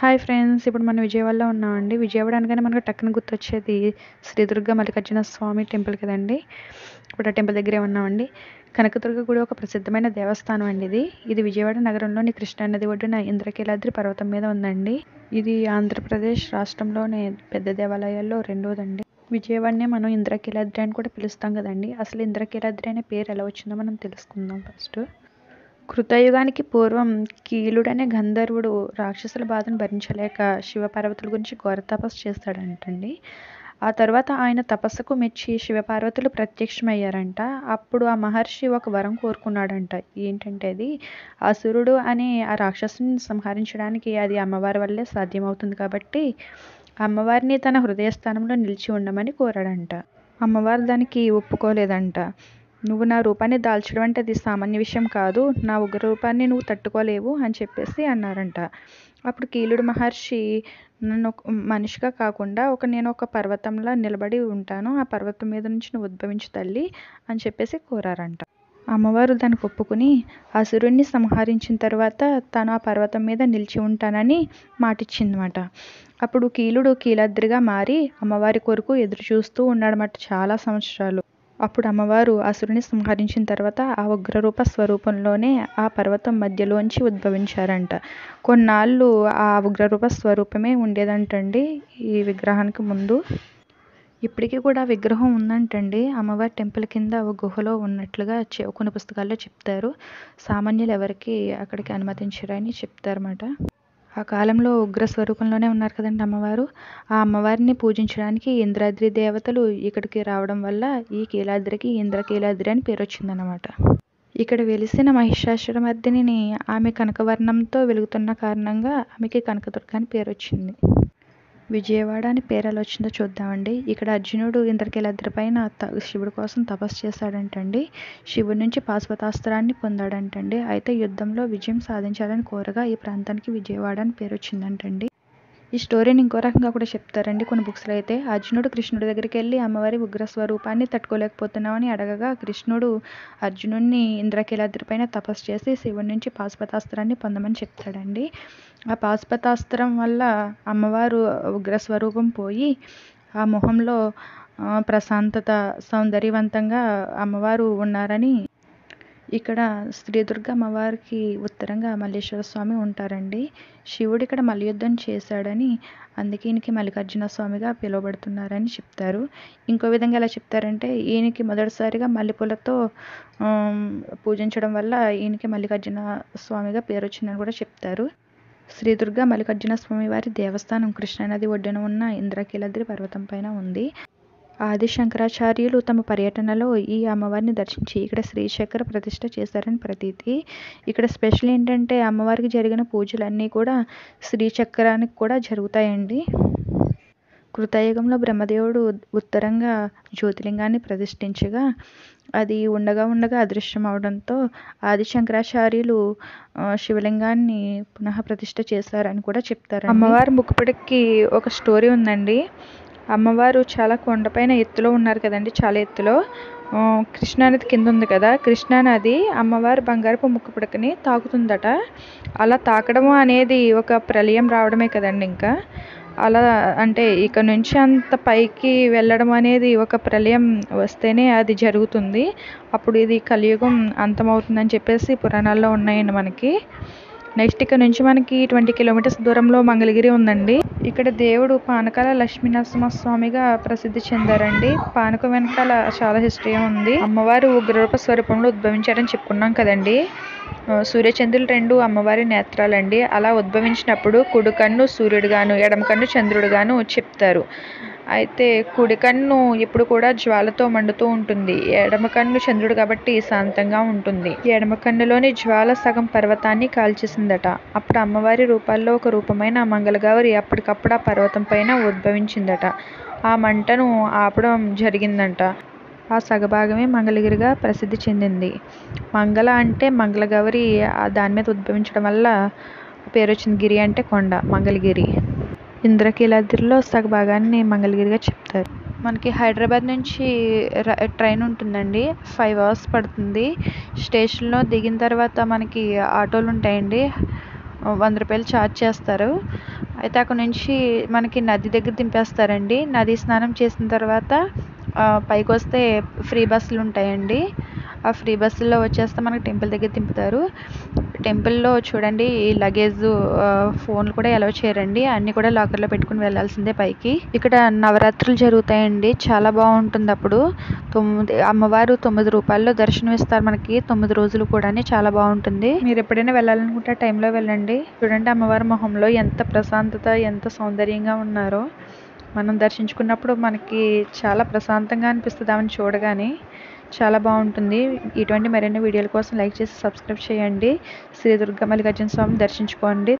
hi friends ఇప్పుడు మనం విజయవాడలో ఉన్నామండి విజయవాడ అనగానే మనకు టక్కున గుర్తొచ్చేది శ్రీ దుర్గా మల్లికార్జున స్వామి టెంపుల్ కదండి ఇప్పుడు ఆ టెంపుల్ దగ్గరే ఉన్నామండి కనకదుర్గ గుడి ఒక ప్రసిద్ధమైన దేవస్థానం అండి ఇది ఇది విజయవాడ నగరంలోని కృష్ణానది ఒడ్డున ఇంద్రకీలాద్రి పర్వతం మీద ఉందండి ఇది ఆంధ్రప్రదేశ్ రాష్ట్రంలోనే పెద్ద దేవాలయాల్లో రెండోదండి విజయవాడనే మనం ఇంద్రకీలాద్రి అని కూడా పిలుస్తాం కదండి అసలు ఇంద్రకీలాద్రి అనే పేరు ఎలా వచ్చిందో మనం తెలుసుకుందాం ఫస్ట్ కృతయుగానికి పూర్వం కీలుడనే గంధర్వుడు రాక్షసుల బాధను భరించలేక శివపార్వతుల గురించి ఘోర తపస్సు చేస్తాడంటండి ఆ తర్వాత ఆయన తపస్సుకు మెచ్చి శివపార్వతులు ప్రత్యక్షమయ్యారంట అప్పుడు ఆ మహర్షి ఒక వరం కోరుకున్నాడంట ఏంటంటే అది అసురుడు అనే ఆ రాక్షసుని సంహరించడానికి అది అమ్మవారి వల్లే సాధ్యమవుతుంది కాబట్టి అమ్మవారిని తన హృదయస్థానంలో నిలిచి ఉండమని కోరాడంట అమ్మవారు దానికి ఒప్పుకోలేదంట నువ్వు నా రూపాన్ని దాల్చడం అంటే అది సామాన్య విషయం కాదు నా ఉగ్ర రూపాన్ని నువ్వు తట్టుకోలేవు అని చెప్పేసి అన్నారంట అప్పుడు కీలుడు మహర్షి నన్ను ఒక మనిషిగా కాకుండా ఒక నేను ఒక పర్వతంలా నిలబడి ఉంటాను ఆ పర్వతం మీద నుంచి నువ్వు ఉద్భవించు తల్లి అని చెప్పేసి కోరారంట అమ్మవారు దానికి ఒప్పుకుని అసురుణ్ణి సంహరించిన తర్వాత తను ఆ పర్వతం మీద నిలిచి ఉంటానని మాటిచ్చిందన్నమాట అప్పుడు కీలుడు కీలాద్రిగా మారి అమ్మవారి కొరకు ఎదురు చూస్తూ ఉన్నాడన్నమాట చాలా సంవత్సరాలు అప్పుడు అమ్మవారు అసురుని సంహరించిన తర్వాత ఆ ఉగ్రరూప స్వరూపంలోనే ఆ పర్వతం మధ్యలోంచి ఉద్భవించారంట కొన్నాళ్ళు ఆ ఉగ్రరూప స్వరూపమే ఉండేదంటండి ఈ విగ్రహానికి ముందు ఇప్పటికీ కూడా విగ్రహం ఉందంటండి అమ్మవారి టెంపుల్ కింద ఒక గుహలో ఉన్నట్లుగా కొన్ని పుస్తకాల్లో చెప్తారు సామాన్యులు ఎవరికి అక్కడికి అనుమతించరని చెప్తారన్నమాట ఆ కాలంలో ఉగ్ర స్వరూపంలోనే ఉన్నారు కదండి అమ్మవారు ఆ అమ్మవారిని పూజించడానికి ఇంద్రాద్రి దేవతలు ఇక్కడికి రావడం వల్ల ఈ కీలాద్రికి ఇంద్రకీలాద్రి అని పేరు వచ్చిందనమాట ఇక్కడ వెలిసిన మహిషాసురమర్దిని ఆమె కనకవర్ణంతో వెలుగుతున్న కారణంగా ఆమెకి కనకదుర్గ అని పేరు వచ్చింది విజయవాడ అని పేరు ఎలా వచ్చిందో చూద్దామండి ఇక్కడ అర్జునుడు ఇంద్రకీలాద్రి పైన శివుడి కోసం తపస్సు చేశాడంటండి శివుడి నుంచి పాశుపతాస్త్రాన్ని పొందాడంటండి అయితే యుద్ధంలో విజయం సాధించాలని కోరగా ఈ ప్రాంతానికి విజయవాడ అని పేరు వచ్చిందంటండి ఈ స్టోరీని ఇంకో రకంగా కూడా చెప్తారండి కొన్ని బుక్స్లో అయితే అర్జునుడు కృష్ణుడి దగ్గరికి వెళ్ళి అమ్మవారి ఉగ్ర స్వరూపాన్ని తట్టుకోలేకపోతున్నామని అడగగా కృష్ణుడు అర్జునుడిని ఇంద్రకీలాద్రి పైన తపస్సు చేసి శివుడి నుంచి పాశుపతాస్త్రాన్ని పొందమని చెప్తాడండి ఆ పాశుపతాస్త్రం వల్ల అమ్మవారు ఉగ్ర స్వరూపం పోయి ఆ మొహంలో ప్రశాంతత సౌందర్యవంతంగా అమ్మవారు ఉన్నారని ఇక్కడ శ్రీదుర్గ అమ్మవారికి ఉత్తరంగా మల్లేశ్వర స్వామి ఉంటారండి శివుడు ఇక్కడ మల్లయుద్ధం చేశాడని అందుకే ఈయనకి మల్లికార్జున స్వామిగా పిలువబడుతున్నారని చెప్తారు ఇంకో విధంగా ఎలా చెప్తారంటే ఈయనకి మొదటిసారిగా మల్లెపూలతో పూజించడం వల్ల ఈయనకి మల్లికార్జున స్వామిగా పేరు వచ్చిందని కూడా చెప్తారు శ్రీదుర్గ మల్లికార్జున స్వామి వారి దేవస్థానం కృష్ణానది ఒడ్డున ఉన్న ఇంద్రకీలాద్రి పర్వతం పైన ఉంది ఆది శంకరాచార్యులు తమ పర్యటనలో ఈ అమ్మవారిని దర్శించి ఇక్కడ శ్రీచక్ర ప్రతిష్ట చేశారని ప్రతీతి ఇక్కడ స్పెషల్ ఏంటంటే అమ్మవారికి జరిగిన పూజలన్నీ కూడా శ్రీచక్రానికి కూడా జరుగుతాయండి కృతయుగంలో బ్రహ్మదేవుడు ఉత్తరంగా జ్యోతిలింగాన్ని ప్రతిష్ఠించగా అది ఉండగా ఉండగా అదృశ్యం అవడంతో ఆది శంకరాచార్యులు శివలింగాన్ని పునః ప్రతిష్ఠ చేశారని కూడా చెప్తారు అమ్మవారి ముక్కుపిడికి ఒక స్టోరీ ఉందండి అమ్మవారు చాలా కొండపైన ఎత్తులో ఉన్నారు కదండి చాలా ఎత్తులో కృష్ణానది కింద ఉంది కదా కృష్ణానది అమ్మవారి బంగారపు ముక్కు పుడకని తాకుతుందట అలా తాకడం అనేది ఒక ప్రళయం రావడమే కదండి ఇంకా అలా అంటే ఇక నుంచి అంత పైకి వెళ్ళడం అనేది ఒక ప్రళయం వస్తేనే అది జరుగుతుంది అప్పుడు ఇది కలియుగం అంతమవుతుందని చెప్పేసి పురాణాల్లో ఉన్నాయండి మనకి నెక్స్ట్ ఇక్కడ నుంచి మనకి ట్వంటీ కిలోమీటర్స్ దూరంలో మంగళగిరి ఉందండి ఇక్కడ దేవుడు పానకాల లక్ష్మీనరసింహస్వామిగా ప్రసిద్ధి చెందారండి పానకం వెనకాల చాలా హిస్టరీ ఉంది అమ్మవారు ఉగ్రరూప స్వరూపంలో ఉద్భవించారని చెప్పుకున్నాం కదండి సూర్యచంద్రులు రెండు అమ్మవారి నేత్రాలండి అలా ఉద్భవించినప్పుడు కుడి కన్ను సూర్యుడుగాను ఎడమ కన్ను చంద్రుడుగాను చెప్తారు అయితే కుడి కన్ను ఎప్పుడు కూడా జ్వాలతో మండుతూ ఉంటుంది ఎడమ కన్ను చంద్రుడు కాబట్టి శాంతంగా ఉంటుంది ఎడమ కన్నులోని జ్వాల సగం పర్వతాన్ని కాల్చేసిందట అప్పుడు అమ్మవారి రూపాల్లో ఒక రూపమైన మంగళగౌరి అప్పటికప్పుడు ఆ పర్వతం పైన ఉద్భవించిందట ఆ మంటను ఆపడం జరిగిందంట ఆ సగభాగమే మంగళగిరిగా ప్రసిద్ధి చెందింది మంగళ అంటే మంగళగౌరి దాని మీద ఉద్భవించడం వల్ల పేరు వచ్చింది గిరి అంటే కొండ మంగళగిరి ఇంద్రకీలాద్రిలో సగభాగాన్ని మంగళగిరిగా చెప్తారు మనకి హైదరాబాద్ నుంచి ట్రైన్ ఉంటుందండి ఫైవ్ అవర్స్ పడుతుంది స్టేషన్లో దిగిన తర్వాత మనకి ఆటోలు ఉంటాయండి వంద రూపాయలు ఛార్జ్ చేస్తారు అయితే అక్కడ నుంచి మనకి నది దగ్గర దింపేస్తారండి నది స్నానం చేసిన తర్వాత ఆ, పైకి వస్తే ఫ్రీ బస్సులు ఉంటాయండి ఆ ఫ్రీ బస్సుల్లో వచ్చేస్తే మనకి టెంపుల్ దగ్గర దింపుతారు టెంపుల్లో చూడండి ఈ లగేజ్ ఫోన్లు కూడా ఎలా చేయరండి అన్నీ కూడా లాకర్లో పెట్టుకుని వెళ్ళాల్సిందే పైకి ఇక్కడ నవరాత్రులు జరుగుతాయండి చాలా బాగుంటుంది అప్పుడు తొమ్మిది అమ్మవారు తొమ్మిది రూపాయల్లో దర్శనం ఇస్తారు మనకి తొమ్మిది రోజులు కూడా చాలా బాగుంటుంది మీరు ఎప్పుడైనా వెళ్ళాలనుకుంటే ఆ టైంలో వెళ్ళండి చూడండి అమ్మవారి మొహంలో ఎంత ప్రశాంతత ఎంత సౌందర్యంగా ఉన్నారో మనం దర్శించుకున్నప్పుడు మనకి చాలా ప్రశాంతంగా అనిపిస్తుంది ఆమెను చూడగానే చాలా బాగుంటుంది ఇటువంటి మరిన్ని వీడియోల కోసం లైక్ చేసి సబ్స్క్రైబ్ చేయండి శ్రీ దుర్గా మల్లికార్జున స్వామిని దర్శించుకోండి